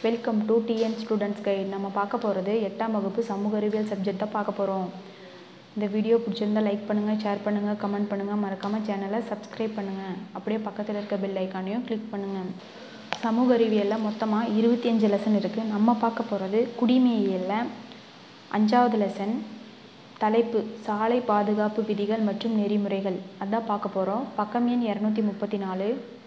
welcome to TN students guide நம்ம பார்க்க போகிறது எட்டாம் வகுப்பு சமூக அறிவியல் சப்ஜெக்ட் தான் பார்க்க போகிறோம் இந்த வீடியோ பிடிச்சிருந்தா லைக் பண்ணுங்கள் ஷேர் பண்ணுங்கள் கமெண்ட் பண்ணுங்கள் மறக்காமல் சேனலை சப்ஸ்கிரைப் பண்ணுங்கள் அப்படியே பக்கத்தில் இருக்க பெல் ஐக்கானையும் கிளிக் பண்ணுங்கள் சமூக அறிவியலில் மொத்தமாக இருபத்தி அஞ்சு லெசன் இருக்குது நம்ம பார்க்க போகிறது குடிமையியலில் அஞ்சாவது லெசன் தலைப்பு சாலை பாதுகாப்பு விதிகள் மற்றும் நெறிமுறைகள் அதான் பார்க்க போகிறோம் பக்கம் எண் இரநூத்தி முப்பத்தி நாலு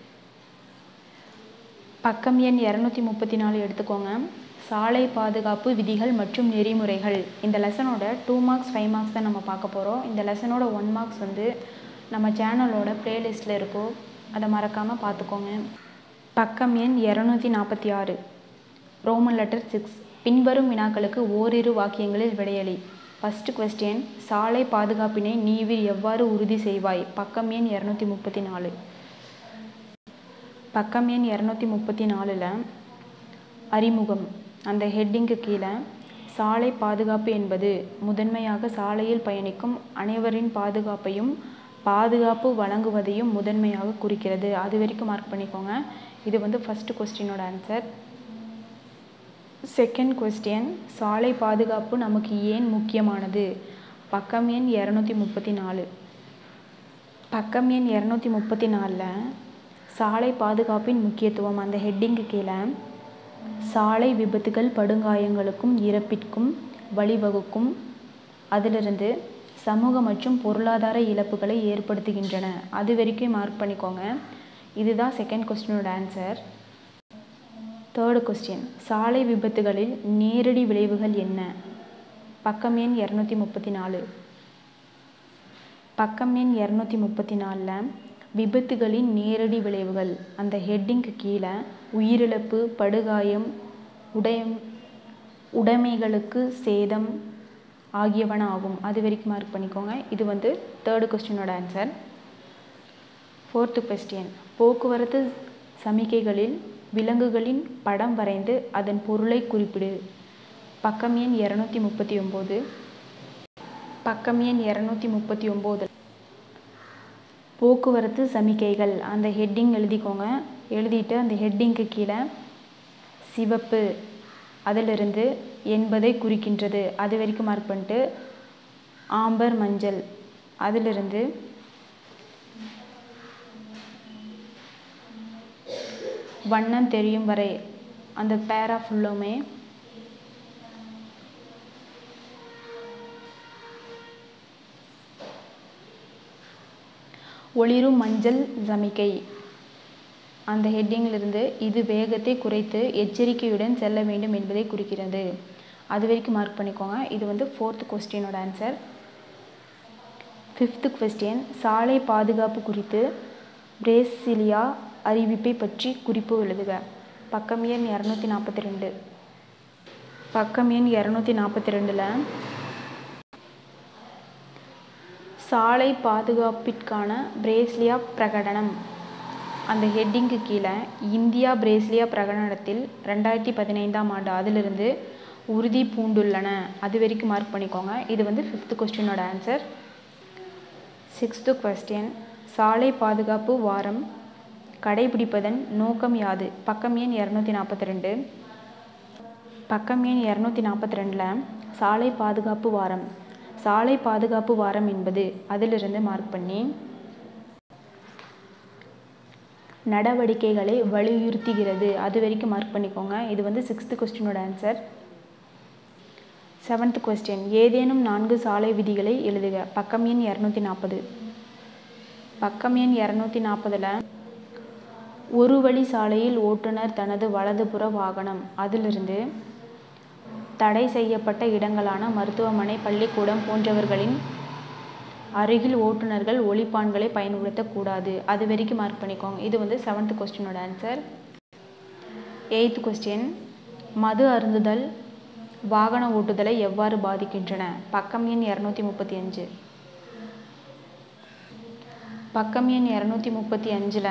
பக்கம் எண் இரநூத்தி முப்பத்தி நாலு எடுத்துக்கோங்க சாலை பாதுகாப்பு விதிகள் மற்றும் நெறிமுறைகள் இந்த லெசனோட டூ மார்க்ஸ் ஃபைவ் மார்க்ஸ் தான் நம்ம பார்க்க போகிறோம் இந்த லெசனோட ஒன் மார்க்ஸ் வந்து நம்ம சேனலோட ப்ளேலிஸ்ட்டில் இருக்கும் அதை மறக்காமல் பார்த்துக்கோங்க பக்கம் எண் இரநூத்தி நாற்பத்தி ஆறு ரோமன் லெட்டர் சிக்ஸ் பின்வரும் வினாக்களுக்கு ஓரிரு வாக்கியங்களில் விடையளி ஃபஸ்ட்டு கொஸ்டின் சாலை பாதுகாப்பினை நீவிர் எவ்வாறு உறுதி செய்வாய் பக்கம் எண் இரநூத்தி முப்பத்தி நாலு பக்கம் எண் இரநூத்தி முப்பத்தி நாலில் அறிமுகம் அந்த ஹெட்டிங்க்கு கீழே சாலை பாதுகாப்பு என்பது முதன்மையாக சாலையில் பயணிக்கும் அனைவரின் பாதுகாப்பையும் பாதுகாப்பு வழங்குவதையும் முதன்மையாக குறிக்கிறது அது வரைக்கும் மார்க் பண்ணிக்கோங்க இது வந்து ஃபஸ்ட்டு கொஸ்டினோட ஆன்சர் செகண்ட் கொஸ்டின் சாலை பாதுகாப்பு நமக்கு ஏன் முக்கியமானது பக்கம் எண் இரநூத்தி முப்பத்தி நாலு பக்கம் எண் இரநூத்தி முப்பத்தி நாலில் சாலை பாதுகாப்பின் முக்கியத்துவம் அந்த ஹெட்டிங்கு கீழே சாலை விபத்துகள் படுகாயங்களுக்கும் இறப்பிற்கும் வழிவகுக்கும் அதிலிருந்து சமூக மற்றும் பொருளாதார இழப்புகளை ஏற்படுத்துகின்றன அது வரைக்கும் மார்க் பண்ணிக்கோங்க இதுதான் செகண்ட் கொஸ்டினோட ஆன்சர் தேர்டு கொஸ்டின் சாலை விபத்துகளில் நேரடி விளைவுகள் என்ன பக்கம் எண் இரநூத்தி முப்பத்தி நாலு பக்கம் எண் இரநூத்தி முப்பத்தி நாலில் விபத்துகளின் நேரடி விளைவுகள் அந்த ஹெட்டிங்க்கு கீழே உயிரிழப்பு படுகாயம் உடைய உடைமைகளுக்கு சேதம் ஆகியவன ஆகும் அது வரைக்கும் மார்க் பண்ணிக்கோங்க இது வந்து தேர்டு கொஸ்டினோட ஆன்சர் ஃபோர்த்து கொஸ்டின் போக்குவரத்து சமிக்கைகளில் விலங்குகளின் படம் வரைந்து அதன் பொருளை குறிப்பிடு பக்கம் எண் இரநூத்தி முப்பத்தி ஒம்பது பக்கம் எண் இரநூத்தி முப்பத்தி ஒம்பது போக்குவரத்து சமிக்கைகள் அந்த ஹெட்டிங் எழுதிக்கோங்க எழுதிட்டு அந்த ஹெட்டிங்க்கு கீழே சிவப்பு அதிலிருந்து என்பதை குறிக்கின்றது அது வரைக்கும் மார்க் பண்ணிட்டு ஆம்பர் மஞ்சள் அதிலிருந்து வண்ணம் தெரியும் வரை அந்த பேரா ஃபுல்லுமே ஒளிரும் மஞ்சள் சமிக்கை அந்த ஹெட்டிங்கிலிருந்து இது வேகத்தை குறைத்து எச்சரிக்கையுடன் செல்ல வேண்டும் என்பதை குறிக்கிறது அது வரைக்கும் மார்க் பண்ணிக்கோங்க இது வந்து ஃபோர்த் கொஸ்டினோட ஆன்சர் ஃபிஃப்த்து கொஸ்டின் சாலை பாதுகாப்பு குறித்து பிரேசிலியா அறிவிப்பை பற்றி குறிப்பு எழுதுக பக்கம் எண் இரநூத்தி நாற்பத்தி ரெண்டு பக்கம் எண் இரநூத்தி நாற்பத்தி ரெண்டில் சாலை பாதுகாப்பிற்கான பிரேஸ்லியா பிரகடனம் அந்த ஹெட்டிங்க்கு கீழே இந்தியா பிரேஸ்லியா பிரகடனத்தில் ரெண்டாயிரத்தி பதினைந்தாம் ஆண்டு அதிலிருந்து உறுதி பூண்டுள்ளன அது வரைக்கும் மார்க் பண்ணிக்கோங்க இது வந்து ஃபிஃப்த்து கொஸ்டினோட ஆன்சர் சிக்ஸ்த்து கொஸ்டின் சாலை பாதுகாப்பு வாரம் கடைபிடிப்பதன் நோக்கம் யாது பக்கம் எண் இரநூத்தி நாற்பத்தி ரெண்டு பக்கம் எண் இரநூத்தி நாற்பத்தி ரெண்டில் சாலை பாதுகாப்பு வாரம் சாலை பாதுகாப்பு வாரம் என்பது அதிலிருந்து மார்க் பண்ணி நடவடிக்கைகளை வலியுறுத்துகிறது அது வரைக்கும் மார்க் பண்ணிக்கோங்க இது வந்து சிக்ஸ்த்து கொஸ்டினோட ஆன்சர் செவன்த் கொஸ்டின் ஏதேனும் நான்கு சாலை விதிகளை எழுதுக பக்கம் எண் இரநூத்தி நாற்பது பக்கம் எண் இரநூத்தி நாற்பதில் ஒரு வழி சாலையில் ஓட்டுநர் தனது வலதுபுற வாகனம் அதிலிருந்து தடை செய்யப்பட்ட இடங்களான மருத்துவமனை பள்ளிக்கூடம் போன்றவர்களின் அருகில் ஓட்டுநர்கள் ஒளிப்பான்களை பயன்படுத்தக்கூடாது அது வரைக்கும் மார்க் பண்ணிக்கோங்க இது வந்து செவன்த் கொஸ்டினோட ஆன்சர் எயித்து கொஸ்டின் மது அருந்துதல் வாகன ஓட்டுதலை எவ்வாறு பாதிக்கின்றன பக்கம் எண் இரநூத்தி முப்பத்தி அஞ்சு பக்கம் எண் இரநூத்தி முப்பத்தி அஞ்சில்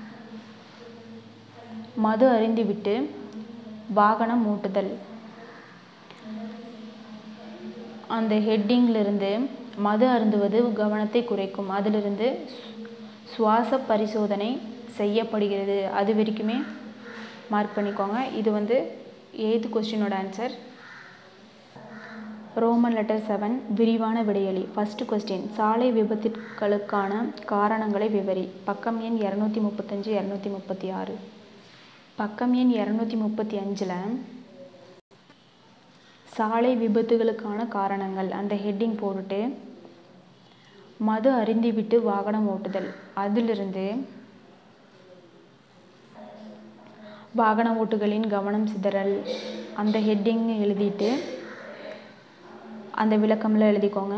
மது அருந்திவிட்டு வாகனம் ஓட்டுதல் அந்த ஹெட்டிங்கிலிருந்து மது அருந்துவது கவனத்தை குறைக்கும் அதிலிருந்து சுவாச பரிசோதனை செய்யப்படுகிறது அது வரைக்குமே மார்க் பண்ணிக்கோங்க இது வந்து எய்த் கொஸ்டினோட ஆன்சர் ரோமன் லெட்டர் செவன் விரிவான விடையளி ஃபஸ்ட்டு கொஸ்டின் சாலை விபத்துகளுக்கான காரணங்களை விவரி பக்கம் எண் இரநூத்தி முப்பத்தஞ்சு இரநூத்தி முப்பத்தி ஆறு பக்கம் எண் இரநூத்தி முப்பத்தி அஞ்சில் சாலை விபத்துகளுக்கான காரணங்கள் அந்த ஹெட்டிங் போட்டுட்டு மது அருந்திவிட்டு வாகனம் ஓட்டுதல் அதிலிருந்து வாகன ஓட்டுகளின் கவனம் சிதறல் அந்த ஹெட்டிங் எழுதிட்டு அந்த விளக்கம்லாம் எழுதிக்கோங்க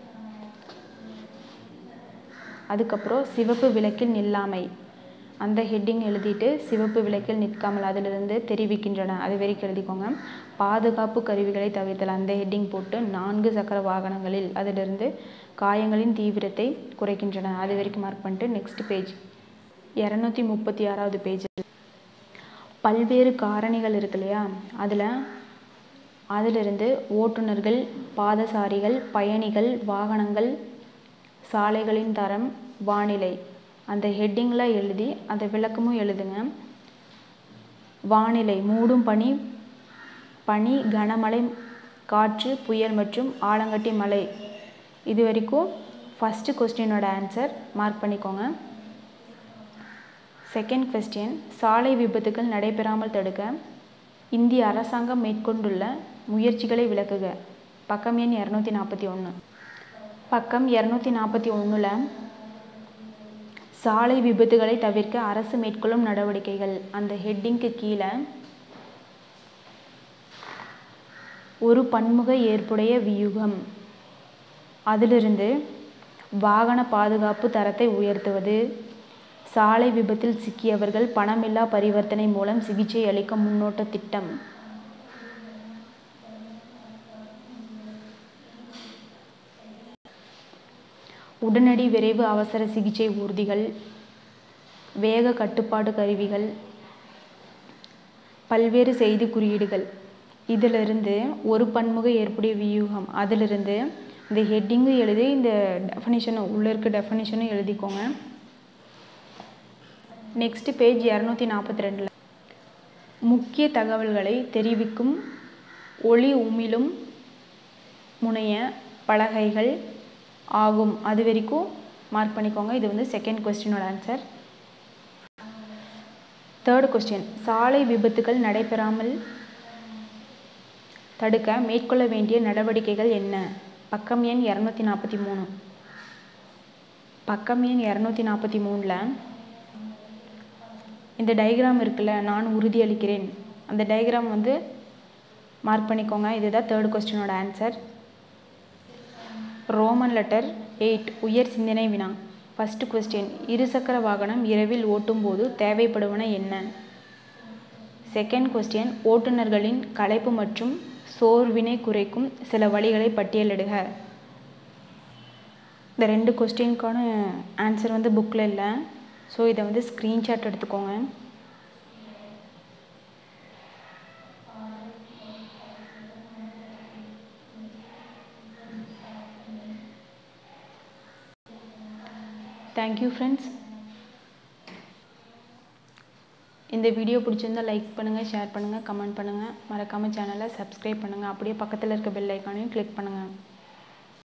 அதுக்கப்புறம் சிவப்பு விளக்கில் நில்லாமை அந்த ஹெட்டிங் எழுதிட்டு சிவப்பு விளக்கில் நிற்காமல் அதிலிருந்து தெரிவிக்கின்றன அது வரைக்கும் எழுதிக்கோங்க பாதுகாப்பு கருவிகளை தவிர்த்தல் அந்த ஹெட்டிங் போட்டு நான்கு சக்கர வாகனங்களில் அதிலிருந்து காயங்களின் தீவிரத்தை குறைக்கின்றன அது வரைக்கும் மார்க் பண்ணிட்டு நெக்ஸ்ட் பேஜ் இரநூத்தி முப்பத்தி ஆறாவது பேஜ் பல்வேறு காரணிகள் இருக்கு இல்லையா அதில் அதிலிருந்து ஓட்டுநர்கள் பாதசாரிகள் பயணிகள் வாகனங்கள் சாலைகளின் தரம் வானிலை அந்த ஹெட்டிங்கில் எழுதி அந்த விளக்கமும் எழுதுங்க வானிலை மூடும் பனி பனி கனமழை காற்று புயல் மற்றும் ஆலங்கட்டி மழை இது வரைக்கும் ஃபஸ்ட்டு கொஸ்டினோட ஆன்சர் மார்க் பண்ணிக்கோங்க செகண்ட் கொஸ்டின் சாலை விபத்துகள் நடைபெறாமல் தடுக்க இந்திய அரசாங்கம் மேற்கொண்டுள்ள முயற்சிகளை விளக்குக பக்கம் எண் இரநூத்தி நாற்பத்தி ஒன்று பக்கம் இரநூத்தி நாற்பத்தி ஒன்றில் சாலை விபத்துகளை தவிர்க்க அரசு மேற்கொள்ளும் நடவடிக்கைகள் அந்த ஹெட்டிங்க்கு கீழே ஒரு பன்முக ஏற்புடைய வியூகம் அதிலிருந்து வாகன பாதுகாப்பு தரத்தை உயர்த்துவது சாலை விபத்தில் சிக்கியவர்கள் பணமில்லா பரிவர்த்தனை மூலம் சிகிச்சை அளிக்க முன்னோட்ட திட்டம் உடனடி விரைவு அவசர சிகிச்சை ஊர்திகள் வேக கட்டுப்பாடு கருவிகள் பல்வேறு செய்தி குறியீடுகள் இதிலிருந்து ஒரு பன்முக ஏற்புடைய வியூகம் அதிலிருந்து இந்த ஹெட்டிங்கும் எழுதி இந்த டெஃபனிஷனும் உள்ளே இருக்க டெஃபனிஷனும் எழுதிக்கோங்க நெக்ஸ்ட் பேஜ் இரநூத்தி நாற்பத்தி ரெண்டில் முக்கிய தகவல்களை தெரிவிக்கும் ஒளி உமிழும் முனைய பலகைகள் ஆகும் அது வரைக்கும் மார்க் பண்ணிக்கோங்க இது வந்து செகண்ட் கொஸ்டினோட ஆன்சர் தேர்ட் கொஸ்டின் சாலை விபத்துகள் நடைபெறாமல் தடுக்க மேற்கொள்ள வேண்டிய நடவடிக்கைகள் என்ன பக்கம் எண் இரநூத்தி நாற்பத்தி மூணு பக்கம் எண் இரநூத்தி நாற்பத்தி மூணில் இந்த டயக்ராம் இருக்குல்ல நான் உறுதியளிக்கிறேன் அந்த டயக்ராம் வந்து மார்க் பண்ணிக்கோங்க இதுதான் தேர்ட் கொஸ்டினோட ஆன்சர் ரோமன் லெட்டர் எயிட் உயர் சிந்தனை வினா ஃபஸ்ட்டு கொஸ்டின் இருசக்கர வாகனம் இரவில் ஓட்டும்போது தேவைப்படுவன என்ன செகண்ட் கொஸ்டின் ஓட்டுநர்களின் களைப்பு மற்றும் சோர்வினை குறைக்கும் சில வழிகளை பட்டியலிடுக இந்த ரெண்டு கொஸ்டினுக்கான ஆன்சர் வந்து புக்கில் இல்லை ஸோ இதை வந்து ஸ்க்ரீன்ஷாட் எடுத்துக்கோங்க தேங்க்யூ ஃப்ரெண்ட்ஸ் இந்த வீடியோ பிடிச்சிருந்தா லைக் பண்ணுங்கள் ஷேர் பண்ணுங்கள் கமெண்ட் பண்ணுங்கள் மறக்காமல் சேனலை சப்ஸ்கிரைப் பண்ணுங்கள் அப்படியே பக்கத்தில் இருக்க பெல் ஐக்கானையும் கிளிக் பண்ணுங்கள்